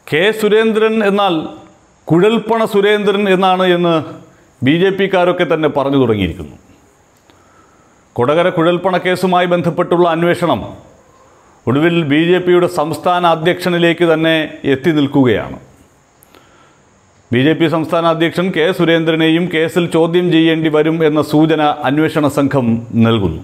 K Surendran എന്നാൽ കുഴൽപ്പണ സുരേന്ദ്രൻ എന്നാണ് എന്ന് ബി ജെ പിക്കാരൊക്കെ തന്നെ പറഞ്ഞു തുടങ്ങിയിരിക്കുന്നു കൊടകര കുഴൽപ്പണ കേസുമായി ബന്ധപ്പെട്ടുള്ള അന്വേഷണം ഒടുവിൽ ബി ജെ പിയുടെ സംസ്ഥാന അധ്യക്ഷനിലേക്ക് തന്നെ എത്തി നിൽക്കുകയാണ് ബി ജെ പി സംസ്ഥാന അധ്യക്ഷൻ കെ സുരേന്ദ്രനെയും കേസിൽ ചോദ്യം ചെയ്യേണ്ടി വരും എന്ന സൂചന അന്വേഷണ സംഘം നൽകുന്നു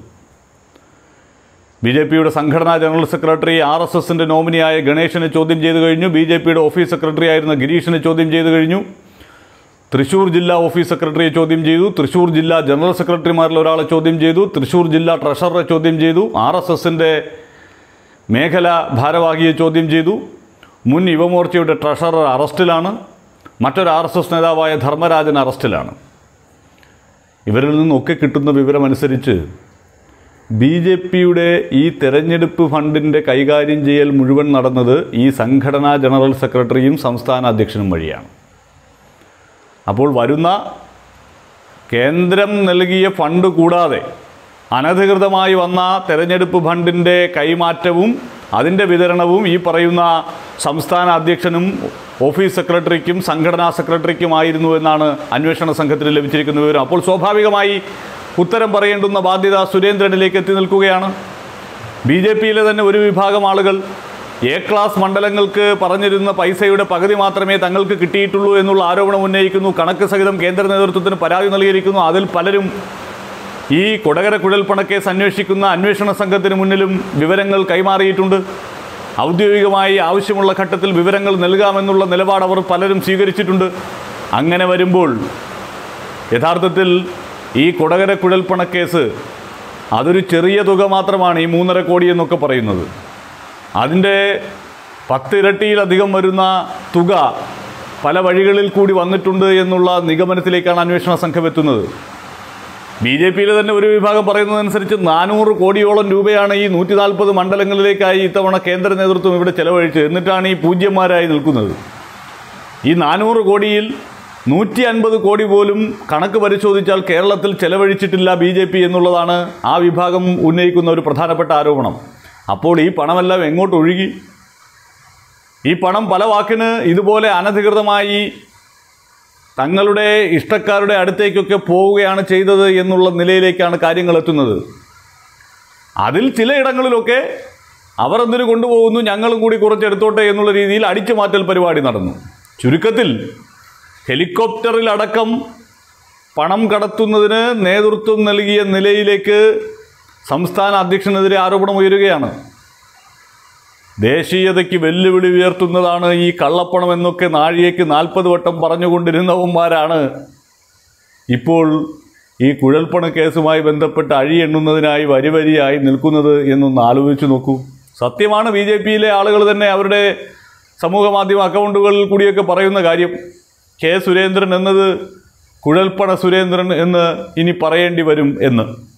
ബി ജെ പിയുടെ സംഘടനാ ജനറൽ സെക്രട്ടറി ആർ എസ് എസിൻ്റെ നോമിനിയായ ഗണേശനെ ചോദ്യം ചെയ്തു കഴിഞ്ഞു ബി ജെ പിയുടെ ഓഫീസ് സെക്രട്ടറി ആയിരുന്ന ഗിരീഷിനെ ചോദ്യം ചെയ്തു കഴിഞ്ഞു തൃശൂർ ജില്ലാ ഓഫീസ് സെക്രട്ടറിയെ ചോദ്യം ചെയ്തു തൃശൂർ ജില്ലാ ജനറൽ സെക്രട്ടറിമാരിൽ ഒരാളെ ചോദ്യം ചെയ്തു തൃശൂർ ജില്ലാ ട്രഷററെ ചോദ്യം ചെയ്തു ആർ എസ് എസിൻ്റെ മേഖല ഭാരവാഹിയെ ചോദ്യം ചെയ്തു മുൻ യുവമോർച്ചയുടെ ട്രഷറർ അറസ്റ്റിലാണ് മറ്റൊരു ആർ എസ് എസ് നേതാവായ ധർമ്മരാജൻ അറസ്റ്റിലാണ് ഇവരിൽ നിന്നൊക്കെ കിട്ടുന്ന വിവരമനുസരിച്ച് ബി ജെ പിയുടെ ഈ തെരഞ്ഞെടുപ്പ് ഫണ്ടിൻ്റെ കൈകാര്യം ചെയ്യൽ മുഴുവൻ നടന്നത് ഈ സംഘടനാ ജനറൽ സെക്രട്ടറിയും സംസ്ഥാന അധ്യക്ഷനും വഴിയാണ് അപ്പോൾ വരുന്ന കേന്ദ്രം നൽകിയ ഫണ്ട് കൂടാതെ അനധികൃതമായി വന്ന തെരഞ്ഞെടുപ്പ് ഫണ്ടിൻ്റെ കൈമാറ്റവും അതിൻ്റെ വിതരണവും ഈ പറയുന്ന സംസ്ഥാന അധ്യക്ഷനും ഓഫീസ് സെക്രട്ടറിക്കും സംഘടനാ സെക്രട്ടറിക്കുമായിരുന്നു എന്നാണ് അന്വേഷണ സംഘത്തിന് ലഭിച്ചിരിക്കുന്ന വിവരം അപ്പോൾ സ്വാഭാവികമായി ഉത്തരം പറയേണ്ടുന്ന ബാധ്യത സുരേന്ദ്രനിലേക്ക് എത്തി നിൽക്കുകയാണ് ബി ജെ പിയിലെ തന്നെ ഒരു വിഭാഗം ആളുകൾ എ ക്ലാസ് മണ്ഡലങ്ങൾക്ക് പറഞ്ഞിരുന്ന പൈസയുടെ പകുതി മാത്രമേ തങ്ങൾക്ക് കിട്ടിയിട്ടുള്ളൂ എന്നുള്ള ആരോപണം ഉന്നയിക്കുന്നു കണക്ക് സഹിതം കേന്ദ്ര നേതൃത്വത്തിന് പരാതി നൽകിയിരിക്കുന്നു അതിൽ പലരും ഈ കൊടകര കുഴൽപ്പണക്കേസ് അന്വേഷിക്കുന്ന അന്വേഷണ സംഘത്തിന് മുന്നിലും വിവരങ്ങൾ കൈമാറിയിട്ടുണ്ട് ഔദ്യോഗികമായി ആവശ്യമുള്ള ഘട്ടത്തിൽ വിവരങ്ങൾ നൽകാമെന്നുള്ള നിലപാട് അവർ പലരും സ്വീകരിച്ചിട്ടുണ്ട് അങ്ങനെ വരുമ്പോൾ യഥാർത്ഥത്തിൽ ഈ കൊടകര കുഴൽപ്പണക്കേസ് അതൊരു ചെറിയ തുക മാത്രമാണ് ഈ മൂന്നര കോടി എന്നൊക്കെ പറയുന്നത് അതിൻ്റെ പത്തിരട്ടിയിലധികം വരുന്ന തുക പല വഴികളിൽ കൂടി വന്നിട്ടുണ്ട് എന്നുള്ള നിഗമനത്തിലേക്കാണ് അന്വേഷണ സംഘം എത്തുന്നത് ബി ജെ പിയിലെ തന്നെ ഒരു വിഭാഗം പറയുന്നതനുസരിച്ച് നാനൂറ് കോടിയോളം രൂപയാണ് ഈ നൂറ്റി നാൽപ്പത് മണ്ഡലങ്ങളിലേക്കായി ഇത്തവണ കേന്ദ്ര നേതൃത്വം ഇവിടെ ചെലവഴിച്ചത് എന്നിട്ടാണ് ഈ പൂജ്യന്മാരായി നിൽക്കുന്നത് ഈ നാനൂറ് കോടിയിൽ നൂറ്റി അൻപത് കോടി പോലും കണക്ക് പരിശോധിച്ചാൽ കേരളത്തിൽ ചെലവഴിച്ചിട്ടില്ല ബി ജെ പി എന്നുള്ളതാണ് ആ വിഭാഗം ഉന്നയിക്കുന്ന ഒരു പ്രധാനപ്പെട്ട ആരോപണം അപ്പോൾ ഈ പണമെല്ലാം എങ്ങോട്ട് ഒഴുകി ഈ പണം പല വാക്കിന് ഇതുപോലെ അനധികൃതമായി തങ്ങളുടെ ഇഷ്ടക്കാരുടെ അടുത്തേക്കൊക്കെ പോവുകയാണ് ചെയ്തത് എന്നുള്ള നിലയിലേക്കാണ് കാര്യങ്ങൾ എത്തുന്നത് അതിൽ ചിലയിടങ്ങളിലൊക്കെ അവർ എന്തിനു കൊണ്ടുപോകുന്നു ഞങ്ങളും കൂടി കുറച്ചെടുത്തോട്ടെ എന്നുള്ള രീതിയിൽ അടിച്ചു മാറ്റൽ പരിപാടി നടന്നു ചുരുക്കത്തിൽ ഹെലികോപ്റ്ററിലടക്കം പണം കടത്തുന്നതിന് നേതൃത്വം നൽകിയ നിലയിലേക്ക് സംസ്ഥാന അധ്യക്ഷനെതിരെ ആരോപണം ഉയരുകയാണ് ദേശീയതയ്ക്ക് വെല്ലുവിളി ഉയർത്തുന്നതാണ് ഈ കള്ളപ്പണം എന്നൊക്കെ നാഴികയ്ക്ക് നാൽപ്പത് വട്ടം പറഞ്ഞുകൊണ്ടിരുന്നവന്മാരാണ് ഇപ്പോൾ ഈ കുഴൽപ്പണ കേസുമായി ബന്ധപ്പെട്ട് അഴിയെണ്ണുന്നതിനായി വരി വരിയായി നിൽക്കുന്നത് എന്നൊന്ന് ആലോചിച്ച് നോക്കൂ സത്യമാണ് ബി ജെ പിയിലെ ആളുകൾ തന്നെ അവരുടെ സമൂഹ മാധ്യമ അക്കൗണ്ടുകളിൽ കൂടിയൊക്കെ പറയുന്ന കാര്യം കെ സുരേന്ദ്രൻ എന്നത് കുഴൽപ്പണ സുരേന്ദ്രൻ എന്ന് ഇനി പറയേണ്ടി വരും എന്ന്